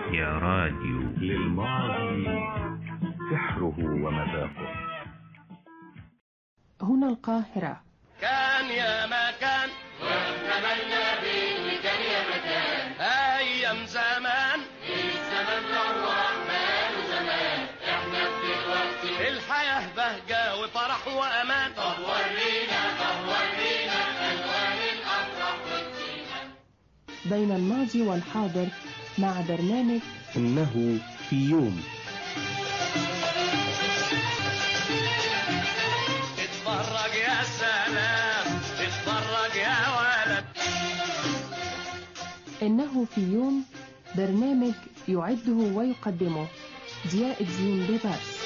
يا راديو للماضي سحره ومذاقه هنا القاهرة كان يا مكان واتمنى به كان يا مكان ايام زمان الزمن روح ماله زمان احنا في دلوقتي الحياة بهجة وفرح وامان طب ورينا طب ورينا الوان الافراح والزينة بين الماضي والحاضر مع برنامج إنه في يوم اتفرج يا سلام اتفرج يا ولد إنه في يوم برنامج يعده ويقدمه ضياء الدين بيبرس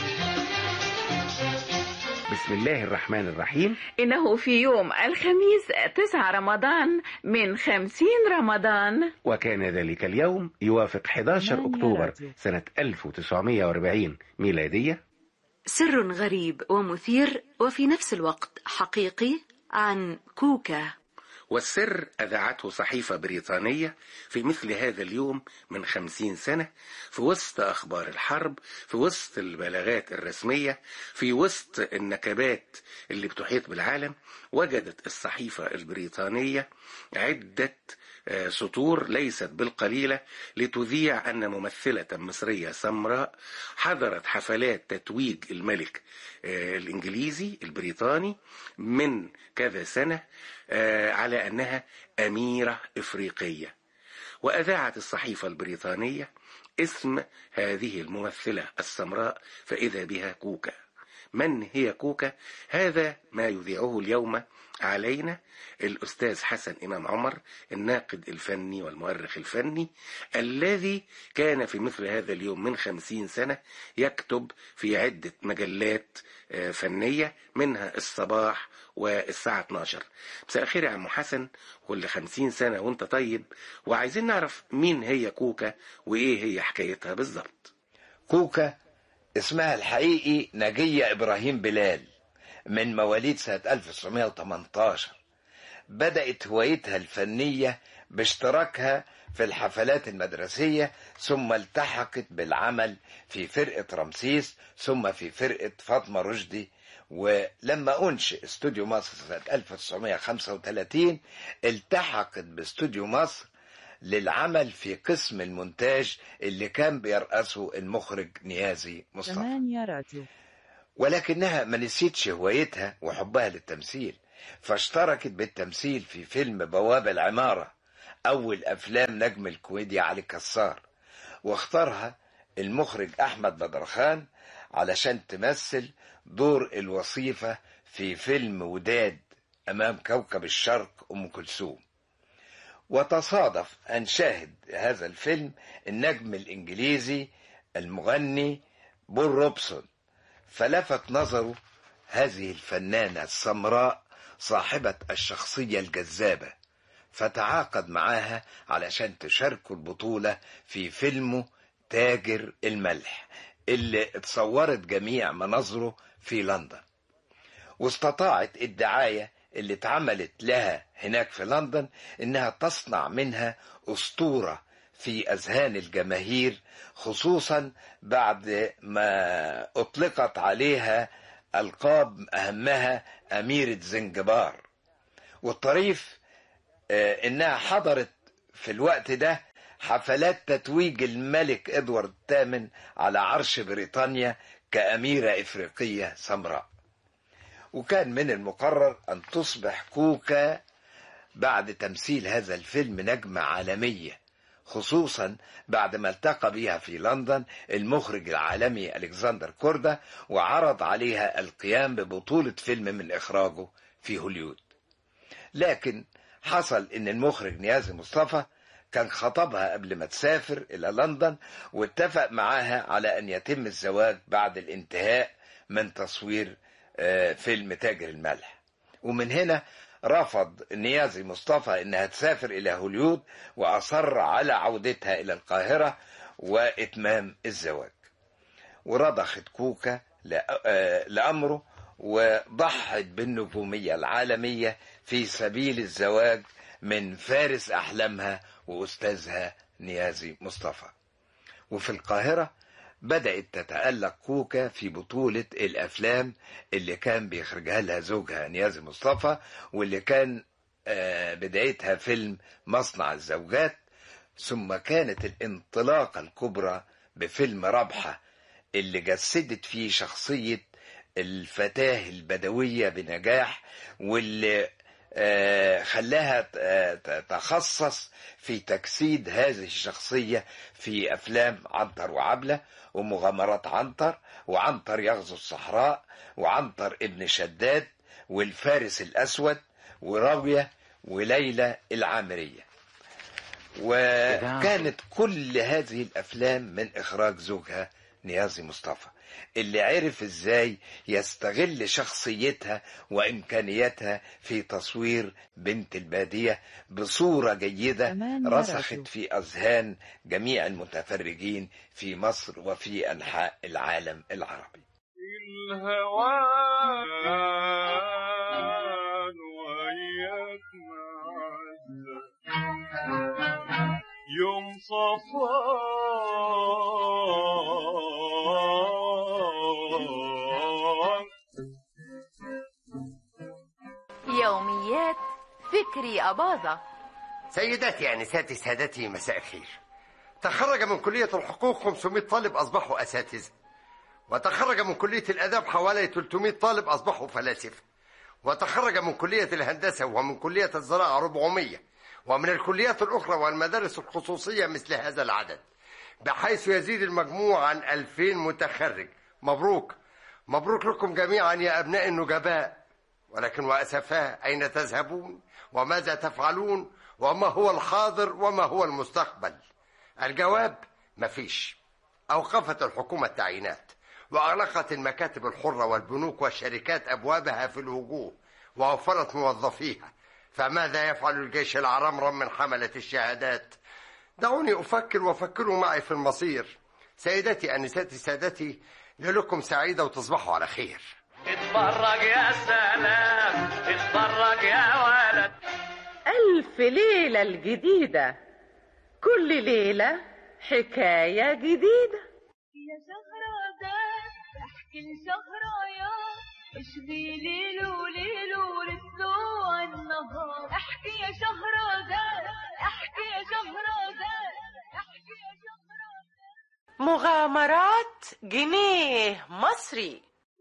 بسم الله الرحمن الرحيم إنه في يوم الخميس 9 رمضان من 50 رمضان وكان ذلك اليوم يوافق 11 ثمانية أكتوبر راديو. سنة 1940 ميلادية سر غريب ومثير وفي نفس الوقت حقيقي عن كوكا والسر أذاعته صحيفة بريطانية في مثل هذا اليوم من خمسين سنة في وسط أخبار الحرب في وسط البلاغات الرسمية في وسط النكبات اللي بتحيط بالعالم وجدت الصحيفة البريطانية عدة آه، سطور ليست بالقليلة لتذيع أن ممثلة مصرية سمراء حضرت حفلات تتويج الملك آه، الإنجليزي البريطاني من كذا سنة آه، على أنها أميرة إفريقية وأذاعت الصحيفة البريطانية اسم هذه الممثلة السمراء فإذا بها كوكا من هي كوكا هذا ما يذيعه اليوم علينا الأستاذ حسن إمام عمر الناقد الفني والمؤرخ الفني الذي كان في مثل هذا اليوم من خمسين سنة يكتب في عدة مجلات آه، فنية منها الصباح والساعة 12 مساء الخير يا عم حسن كل خمسين سنة وانت طيب وعايزين نعرف مين هي كوكا وإيه هي حكايتها بالظبط كوكا اسمها الحقيقي نجية إبراهيم بلال من مواليد سنة 1918 بدأت هوايتها الفنية باشتراكها في الحفلات المدرسية ثم التحقت بالعمل في فرقة رمسيس ثم في فرقة فاطمة رشدي ولما أنشئ استوديو مصر سنة 1935 التحقت باستوديو مصر للعمل في قسم المونتاج اللي كان بيرأسه المخرج نيازي مصطفى ثمانية راديو ولكنها ما نسيتش هوايتها وحبها للتمثيل فاشتركت بالتمثيل في فيلم بواب العمارة أول أفلام نجم الكوميديا علي كسار واختارها المخرج أحمد بدرخان علشان تمثل دور الوصيفة في فيلم وداد أمام كوكب الشرق أم كلثوم وتصادف أن شاهد هذا الفيلم النجم الإنجليزي المغني بول روبسون فلفت نظره هذه الفنانة السمراء صاحبة الشخصية الجذابة فتعاقد معاها علشان تشاركوا البطولة في فيلمه تاجر الملح اللي اتصورت جميع مناظره في لندن واستطاعت الدعاية اللي اتعملت لها هناك في لندن انها تصنع منها اسطورة في اذهان الجماهير خصوصا بعد ما اطلقت عليها القاب اهمها اميرة زنجبار والطريف آه، انها حضرت في الوقت ده حفلات تتويج الملك ادوارد الثامن على عرش بريطانيا كأميرة إفريقية سمراء وكان من المقرر أن تصبح كوكا بعد تمثيل هذا الفيلم نجمة عالمية خصوصا بعد ما التقى بها في لندن المخرج العالمي ألكسندر كوردا وعرض عليها القيام ببطولة فيلم من إخراجه في هوليود لكن حصل ان المخرج نيازي مصطفى كان خطبها قبل ما تسافر الى لندن واتفق معاها على ان يتم الزواج بعد الانتهاء من تصوير آه، فيلم تاجر الملح ومن هنا رفض نيازي مصطفى انها تسافر الى هوليود واصر على عودتها الى القاهرة واتمام الزواج ورضخت كوكا لأ- آه، لأمره وضحت بالنجومية العالمية في سبيل الزواج من فارس أحلامها وأستاذها نيازي مصطفى وفي القاهرة بدأت تتألق كوكا في بطولة الأفلام اللي كان بيخرجها لها زوجها نيازي مصطفى واللي كان آه، بدايتها فيلم مصنع الزوجات ثم كانت الانطلاقة الكبرى بفيلم رابحة اللي جسدت فيه شخصية الفتاة البدوية بنجاح واللي آه، خلاها آه، تخصص في تجسيد هذه الشخصية في أفلام عنتر وعبلة ومغامرات عنتر وعنتر يغزو الصحراء وعنتر ابن شداد والفارس الأسود وراوية وليلى العامرية وكانت كل هذه الأفلام من إخراج زوجها نيازي مصطفى اللي عرف ازاي يستغل شخصيتها وامكانياتها في تصوير بنت الباديه بصوره جيده كمان رسخت راديو. في اذهان جميع المتفرجين في مصر وفي انحاء العالم العربي الهوان وياك معزة يوم صفاك يوميات فكري أباظة سيداتي أنساتي سادتي مساء الخير تخرج من كلية الحقوق 500 طالب أصبحوا أساتذة وتخرج من كلية الآداب حوالي 300 طالب أصبحوا فلاسفة وتخرج من كلية الهندسة ومن كلية الزراعة 400 ومن الكليات الأخرى والمدارس الخصوصية مثل هذا العدد بحيث يزيد المجموع عن 2000 متخرج مبروك مبروك لكم جميعا يا أبناء النجباء ولكن وأسفاه أين تذهبون وماذا تفعلون وما هو الحاضر وما هو المستقبل الجواب مفيش أوقفت الحكومة التعيينات وأغلقت المكاتب الحرة والبنوك والشركات أبوابها في الوجوه ووفرت موظفيها فماذا يفعل الجيش العرمرم من حملة الشهادات دعوني أفكر وفكروا معي في المصير سيدتي أنساتي سادتي ليلكم سعيدة وتصبحوا على خير اتفرج يا سلام اتفرج يا ولد ألف ليلة الجديدة كل ليلة حكاية جديدة يا شهرزاد احكي لشهريار اشبي ليلو ليلو لطلوع النهار احكي يا شهرزاد احكي يا شهرزاد احكي يا شهرزاد مغامرات جنيه مصري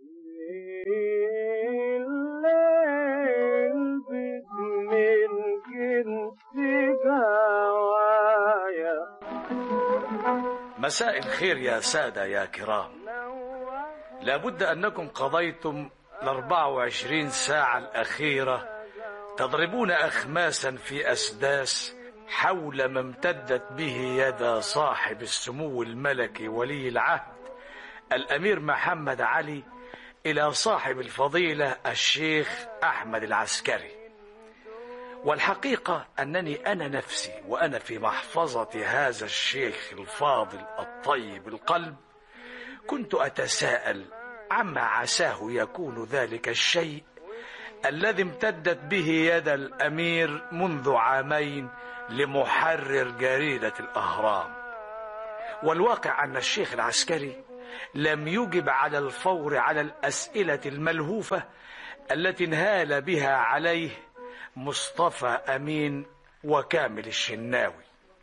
مساء الخير يا سادة يا كرام لابد أنكم قضيتم الأربع وعشرين ساعة الأخيرة تضربون أخماسا في أسداس حول ما امتدت به يد صاحب السمو الملكي ولي العهد الأمير محمد علي إلى صاحب الفضيلة الشيخ أحمد العسكري والحقيقة أنني أنا نفسي وأنا في محفظة هذا الشيخ الفاضل الطيب القلب كنت أتساءل عما عساه يكون ذلك الشيء الذي امتدت به يد الأمير منذ عامين لمحرر جريدة الأهرام والواقع أن الشيخ العسكري لم يجب على الفور على الأسئلة الملهوفة التي انهال بها عليه مصطفى أمين وكامل الشناوي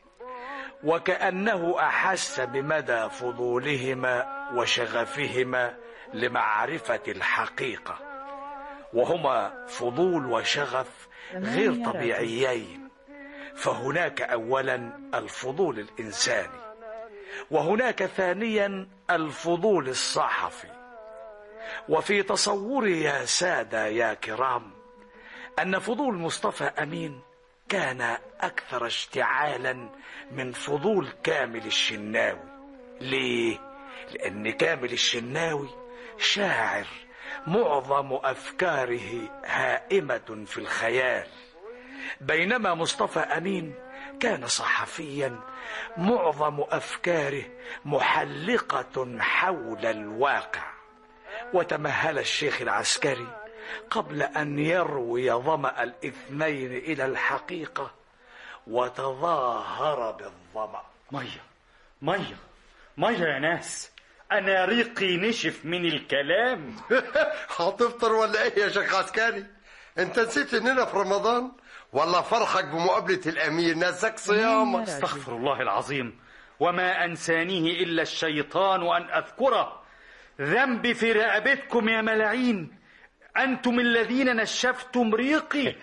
وكأنه أحس بمدى فضولهما وشغفهما لمعرفة الحقيقة وهما فضول وشغف غير طبيعيين فهناك أولا الفضول الإنساني وهناك ثانيا الفضول الصحفي وفي تصوري يا سادة يا كرام أن فضول مصطفى أمين كان أكثر اشتعالا من فضول كامل الشناوي ليه؟ لأن كامل الشناوي شاعر معظم أفكاره هائمة في الخيال بينما مصطفى أمين كان صحفيا معظم أفكاره محلقة حول الواقع وتمهل الشيخ العسكري قبل أن يروي ظمأ الاثنين إلى الحقيقة وتظاهر بالظمأ مية مية ميه يا ناس انا ريقي نشف من الكلام هتفطر ولا ايه يا شيخ عسكري انت نسيت اننا في رمضان ولا فرحك بمقابلة الامير نزك صيامك استغفر الله العظيم وما انسانيه الا الشيطان وان اذكره ذنبي في رقبتكم يا ملاعين انتم الذين نشفتم ريقي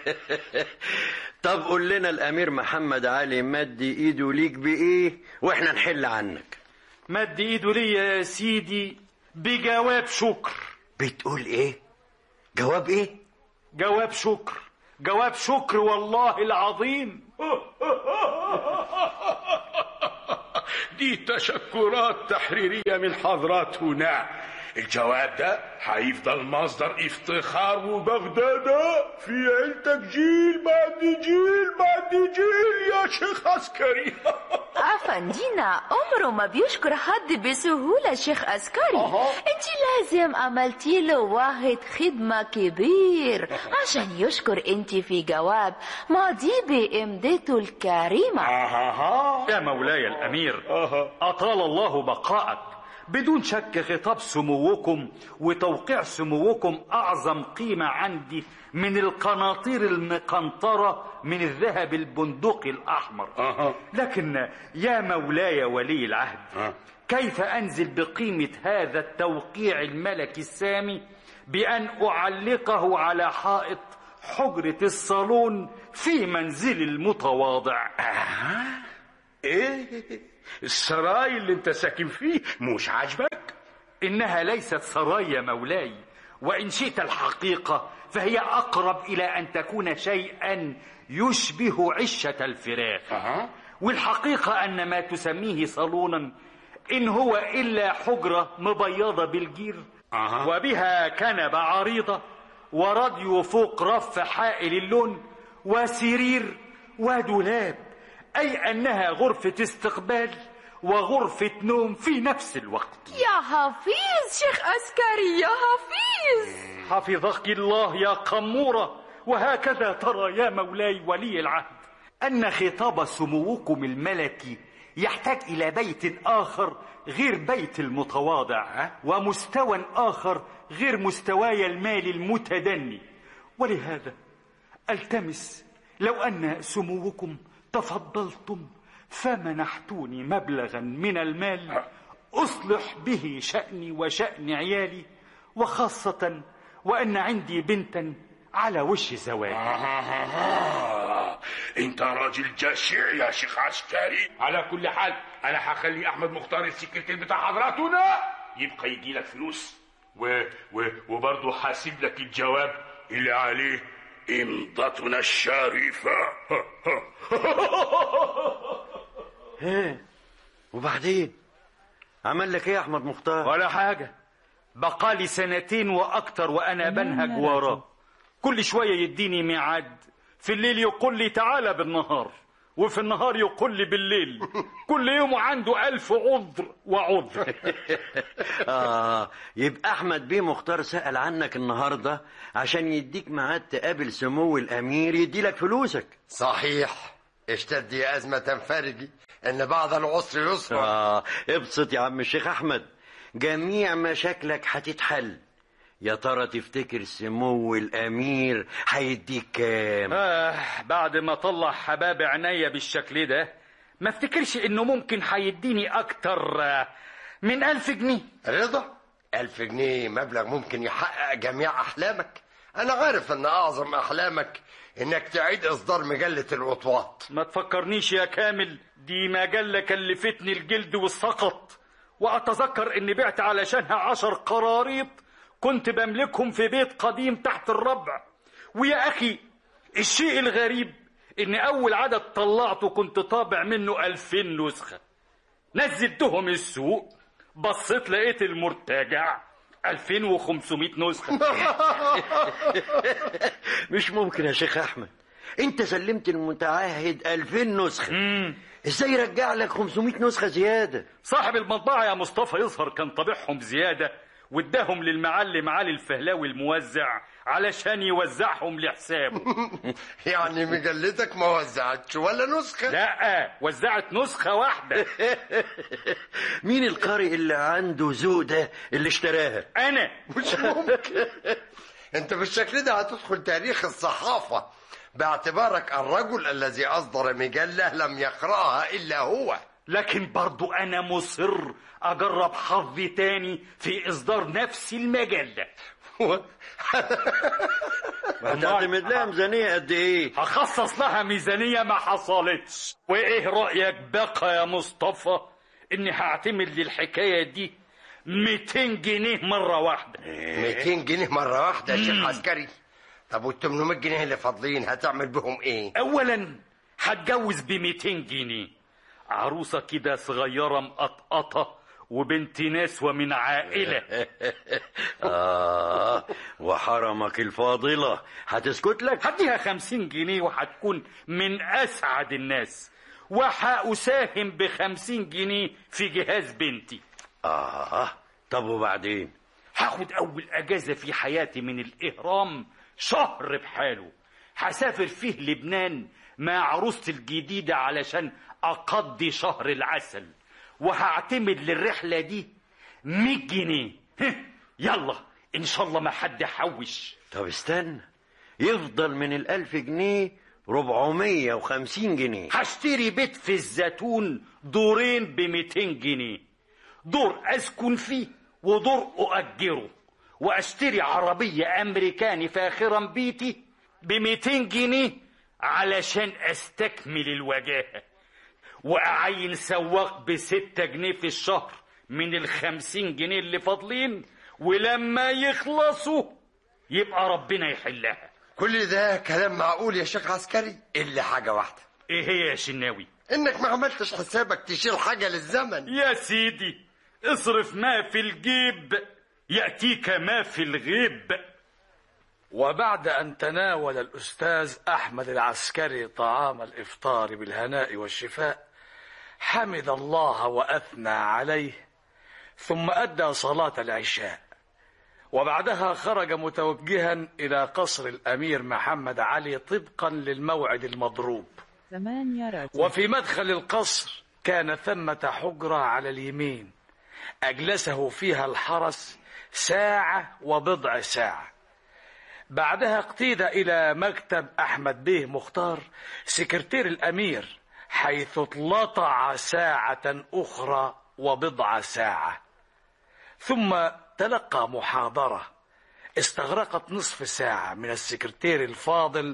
طب قول لنا الامير محمد علي مد ايده ليك بايه واحنا نحل عنك مد ايده ليا يا سيدي بجواب شكر بتقول ايه جواب ايه جواب شكر جواب شكر والله العظيم دي تشكرات تحريرية من حضراتنا الجواب ده هيفضل مصدر افتخار وبغدادة في عيلتك جيل بعد جيل بعد جيل يا شيخ عسكري أفندينا عمره ما بيشكر حد بسهولة شيخ عسكري انت لازم عملتي له واحد خدمة كبير عشان يشكر انت في جواب ماضي بإمدته الكريمة يا مولاي الأمير أطال الله بقاءك بدون شك خطاب سموكم وتوقيع سموكم أعظم قيمة عندي من القناطير المقنطرة من الذهب البندقي الأحمر لكن يا مولاي ولي العهد كيف أنزل بقيمة هذا التوقيع الملكي السامي بأن أعلقه على حائط حجرة الصالون في منزل المتواضع ايه السراي اللي انت ساكن فيه مش عاجبك إنها ليست سراي يا مولاي وإن شئت الحقيقة فهي أقرب إلى أن تكون شيئا يشبه عشة الفراخ والحقيقة أن ما تسميه صالونا إن هو إلا حجرة مبيضة بالجير وبها كنبة عريضة وراديو فوق رف حائل اللون وسرير ودولاب أي أنها غرفة استقبال وغرفة نوم في نفس الوقت يا حفيظ شيخ عسكري يا حفيظ حفظك الله يا قمورة وهكذا ترى يا مولاي ولي العهد أن خطاب سموكم الملكي يحتاج إلى بيت آخر غير بيت المتواضع ومستوى آخر غير مستواي المالي المتدني ولهذا ألتمس لو أن سموكم تفضلتم فمنحتوني مبلغا من المال أصلح به شأني وشأن عيالي وخاصة وأن عندي بنتا على وش زواج آه انت راجل جشع يا شيخ عسكري على كل حال انا هخلي احمد مختار السكرتير بتاع حضراتنا يبقى يجي لك فلوس و... و... وبرضه هسيب لك الجواب اللي عليه امضتنا الشريفه ايه وبعدين عمل لك ايه يا احمد مختار ولا حاجة بقالي سنتين وأكتر وأنا بنهج وراه كل شوية يديني ميعاد في الليل يقول لي تعالى بالنهار وفي النهار يقول لي بالليل كل يوم عنده ألف عذر وعذر آه يبقى أحمد بيه مختار سأل عنك النهاردة عشان يديك ميعاد تقابل سمو الأمير يديلك فلوسك صحيح اشتد أزمة فرجي إن بعد العسر يسرا آه ابسط يا عم الشيخ أحمد جميع مشاكلك هتتحل يا ترى تفتكر سمو الأمير هيديك كام آه بعد ما طلع حباب عينيا بالشكل ده ما افتكرش انه ممكن هيديني اكتر آه، من ألف جنيه رضا ألف جنيه مبلغ ممكن يحقق جميع أحلامك أنا عارف إن أعظم أحلامك إنك تعيد إصدار مجلة الوطواط ما تفكرنيش يا كامل دي مجلة كلفتني الجلد والسقط وأتذكر إني بعت علشانها عشر قراريط كنت بملكهم في بيت قديم تحت الربع ويا أخي الشيء الغريب إن أول عدد طلعته كنت طابع منه ألفين نسخة نزلتهم السوق بصيت لقيت المرتجع 2500 نسخة مش ممكن يا شيخ أحمد أنت سلمت المتعهد 2000 نسخة ازاي يرجع لك 500 نسخة زيادة صاحب المطبعة يا مصطفى يظهر كان طابعهم زيادة واداهم للمعلم علي الفهلاوي الموزع علشان يوزعهم لحسابه يعني مجلتك ما وزعتش ولا نسخة لا وزعت نسخة واحدة مين القارئ اللي عنده ذوق ده اللي اشتراها أنا مش ممكن انت بالشكل ده هتدخل تاريخ الصحافة باعتبارك الرجل الذي أصدر مجلة لم يقرأها إلا هو لكن برضو أنا مصر أجرب حظي تاني في إصدار نفس المجلة هتعتمد لها ميزانية قد ايه؟ هخصص لها ميزانية ما حصلتش وإيه رأيك بقى يا مصطفى إني هعتمد للحكاية دي 200 جنيه مرة واحدة 200 جنيه مرة واحدة يا شيخ عسكري طب وال 800 جنيه اللي فاضلين هتعمل بهم ايه؟ أولا هتجوز ب 200 جنيه عروسة كده صغيرة مقطقطة وبنت ناس ومن عائلة آه وحرمك الفاضلة هتسكت لك؟ هديها خمسين جنيه وهتكون من أسعد الناس وهأساهم بخمسين جنيه في جهاز بنتي آه طب وبعدين؟ هاخد أول أجازة في حياتي من الإهرام شهر بحاله هسافر فيه لبنان مع عروستي الجديدة علشان أقضي شهر العسل وهعتمد للرحلة دي 100 جنيه يلا إن شاء الله ما حد يحوش طب استنى يفضل من الألف جنيه 450 جنيه هشتري بيت في الزيتون دورين ب 200 جنيه دور أسكن فيه ودور أؤجره وأشتري عربية أمريكاني فاخرا بيتي ب 200 جنيه علشان أستكمل الوجاهة وأعين سواق بستة جنيه في الشهر من الخمسين جنيه اللي فاضلين ولما يخلصوا يبقى ربنا يحلها كل ده كلام معقول يا شيخ عسكري إلا حاجة واحدة ايه هي يا شناوي إنك ما عملتش حسابك تشيل حاجة للزمن يا سيدي اصرف ما في الجيب يأتيك ما في الغيب وبعد أن تناول الأستاذ أحمد العسكري طعام الإفطار بالهناء والشفاء حمد الله وأثنى عليه ثم أدى صلاة العشاء وبعدها خرج متوجها إلى قصر الأمير محمد علي طبقا للموعد المضروب ثمانية راتب وفي مدخل القصر كان ثمة حجرة على اليمين أجلسه فيها الحرس ساعة وبضع ساعة بعدها اقتيد إلى مكتب أحمد بيه مختار سكرتير الأمير حيث اطلطع ساعة أخرى وبضع ساعة ثم تلقى محاضرة استغرقت نصف ساعة من السكرتير الفاضل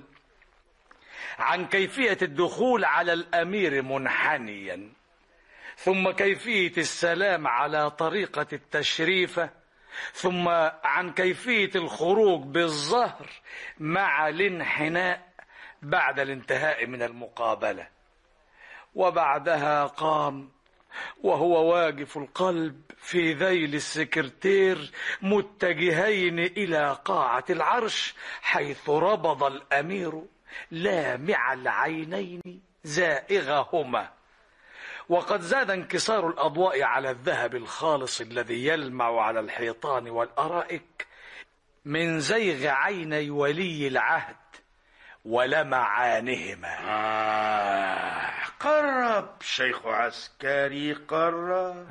عن كيفية الدخول على الأمير منحنيا ثم كيفية السلام على طريقة التشريفة ثم عن كيفية الخروج بالظهر مع الانحناء بعد الانتهاء من المقابلة وبعدها قام وهو واقف القلب في ذيل السكرتير متجهين إلى قاعة العرش حيث ربض الأمير لامع العينين زائغهما وقد زاد انكسار الأضواء على الذهب الخالص الذي يلمع على الحيطان والأرائك من زيغ عيني ولي العهد ولمعانهما آه قرب شيخ عسكري قرب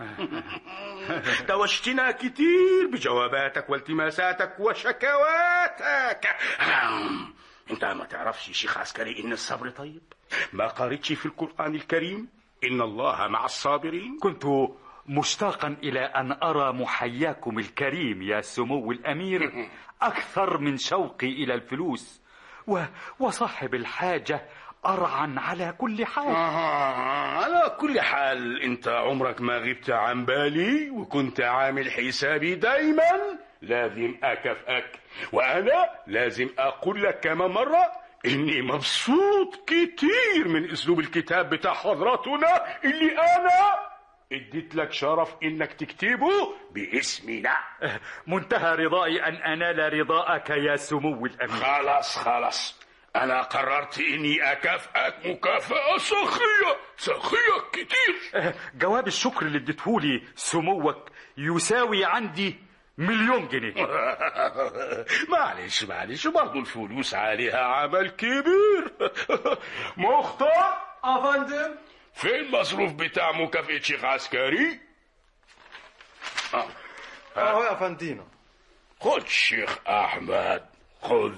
دوشتنا كتير بجواباتك والتماساتك وشكواتك آم، انت ما تعرفش يا شيخ عسكري ان الصبر طيب ما قريتش في القرآن الكريم ان الله مع الصابرين كنت مشتاقا إلى أن أرى محياكم الكريم يا سمو الأمير أكثر من شوقي إلى الفلوس و... وصاحب الحاجة أرعا على كل حال آه على كل حال انت عمرك ما غبت عن بالي وكنت عامل حسابي دايما لازم اكافئك وانا لازم اقول لك كمان مرة اني مبسوط كتير من اسلوب الكتاب بتاع حضرتنا اللي انا اديت لك شرف انك تكتبه باسمنا منتهى رضائي أن أنال رضاءك يا سمو الأمير خلاص خلاص انا قررت اني اكافئك مكافأة سخية سخية كتير جواب الشكر اللي اديتهولي سموك يساوي عندي مليون جنيه معلش معلش برضه الفلوس عليها عمل كبير مختار افندم فين المصروف بتاع مكافأة شيخ عسكري؟ آه. اهو يا فندينا خد شيخ احمد خذ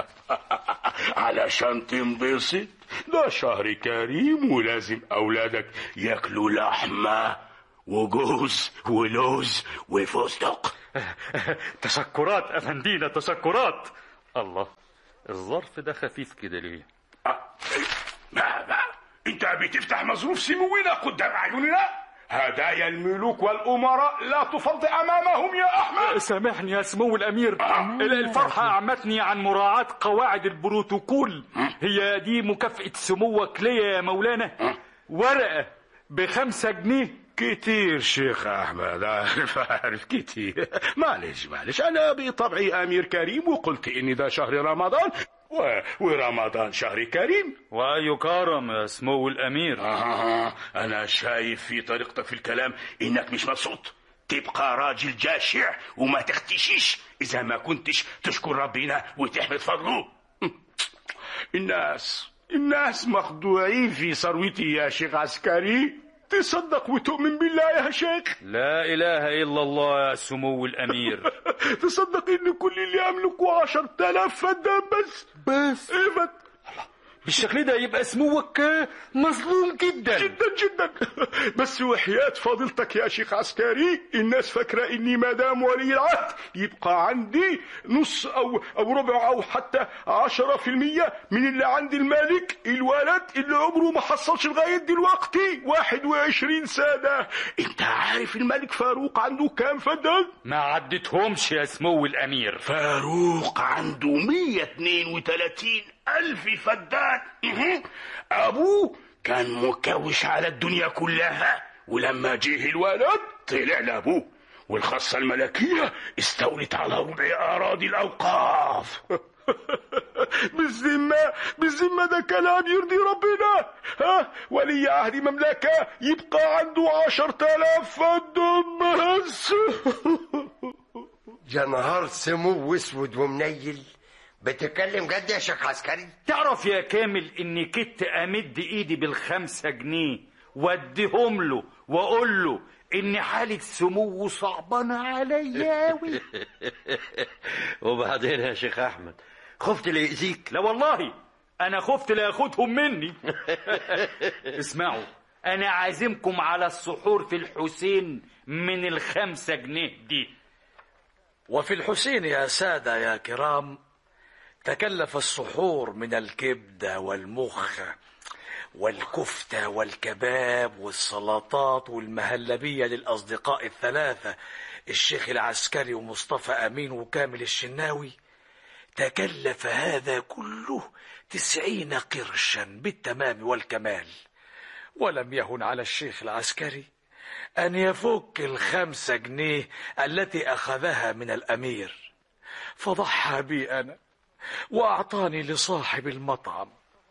علشان تنبسط ده شهر كريم ولازم اولادك ياكلوا لحمه وجوز ولوز وفستق تشكرات افندينا تشكرات الله الظرف ده خفيف كده ليه ما ما انت بتفتح مظروف سمونا قدام اعيننا هدايا الملوك والامراء لا تفض امامهم يا احمد سامحني يا سمو الامير الفرحه اعمتني عن مراعاه قواعد البروتوكول هي دي مكافاه سموك ليا يا مولانا ورقه بخمسة جنيه كتير شيخ احمد عارف عارف كتير معلش معلش انا بطبعي امير كريم وقلت ان ده شهر رمضان و... ورمضان شهر كريم واي كرم يا سمو الامير آه انا شايف في طريقتك في الكلام انك مش مبسوط تبقى راجل جاشع وما تختشيش اذا ما كنتش تشكر ربنا وتحمد فضله الناس الناس مخدوعين في ثروتي يا شيخ عسكري تصدق وتؤمن بالله يا شيخ لا اله الا الله يا سمو الامير تصدق ان كل اللي املكه عشر تلاف فدان بس بس ايه بس بالشكل ده يبقى سموك مظلوم جدا جدا جدا بس وحياة فضيلتك يا شيخ عسكري الناس فاكرة اني ما دام ولي العهد يبقى عندي نص او او ربع او حتى عشرة في المية من اللي عند الملك الولد اللي عمره ما حصلش لغاية دلوقتي واحد وعشرين سنة انت عارف الملك فاروق عنده كام فدان ما عدتهمش يا سمو الامير فاروق عنده مية اتنين وتلاتين ألف فدان إيه. أبوه كان مكوش على الدنيا كلها ولما جه الولد طلع لأبوه والخاصة الملكية استولت على ربع أراضي الأوقاف بالذمة بالذمة ده كلام يرضي ربنا ها ولي عهد مملكة يبقى عنده عشر تلاف فدان بس يا نهار سمو اسود ومنيل بتتكلم جد يا شيخ عسكري تعرف يا كامل اني كنت امد ايدي بالخمسة جنيه واديهم له واقول له ان حالة سموه صعبانة عليا اوي وبعدين يا شيخ احمد خفت ليأذيك لا والله انا خفت لا ياخدهم مني اسمعوا انا عازمكم على السحور في الحسين من الخمسة جنيه دي وفي الحسين يا سادة يا كرام تكلف السحور من الكبدة والمخ والكفتة والكباب والسلطات والمهلبية للأصدقاء الثلاثة الشيخ العسكري ومصطفى أمين وكامل الشناوي تكلف هذا كله تسعين قرشا بالتمام والكمال ولم يهن على الشيخ العسكري أن يفك الخمسة جنيه التي أخذها من الأمير فضحى بي أنا وأعطاني لصاحب المطعم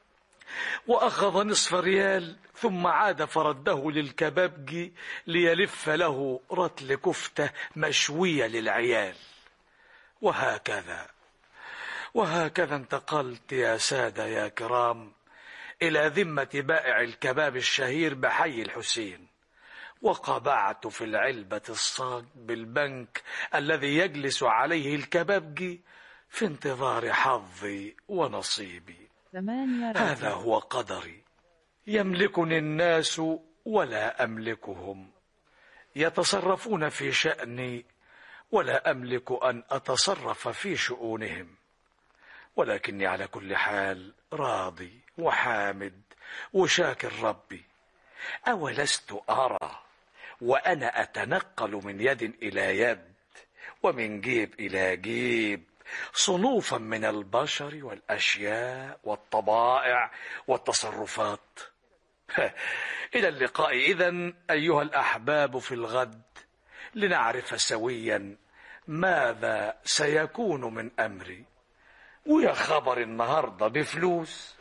وأخذ نصف ريال ثم عاد فرده للكبابجي ليلف له رتل كفتة مشوية للعيال وهكذا وهكذا انتقلت يا سادة يا كرام إلى ذمة بائع الكباب الشهير بحي الحسين وقبعت في العلبة الصاج بالبنك الذي يجلس عليه الكبابجي في انتظار حظي ونصيبي هذا هو قدري يملكني الناس ولا أملكهم يتصرفون في شأني ولا أملك أن أتصرف في شؤونهم ولكني على كل حال راضي وحامد وشاكر ربي أولست أرى وأنا أتنقل من يد إلى يد ومن جيب إلى جيب صنوفا من البشر والأشياء والطبائع والتصرفات إلى اللقاء إذن أيها الأحباب في الغد لنعرف سويا ماذا سيكون من أمري ويا خبر النهاردة بفلوس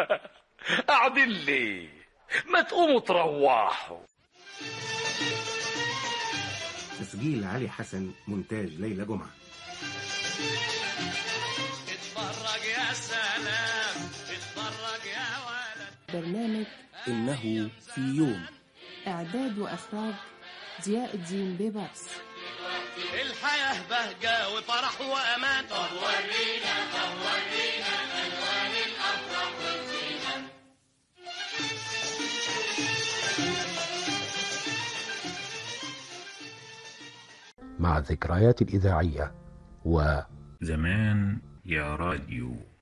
قاعدين ليه ما تقوموا تروحوا تسجيل علي حسن مونتاج ليلى جمعة اتفرج يا سلام اتفرج يا ولد برنامج إنه في يوم إعداد وإخراج ضياء الدين بيبرس الحياة بهجة وفرح وأمان طب ورينا طب ورينا ألوان الأفراح والزينة مع الذكريات الإذاعية و زمان يا راديو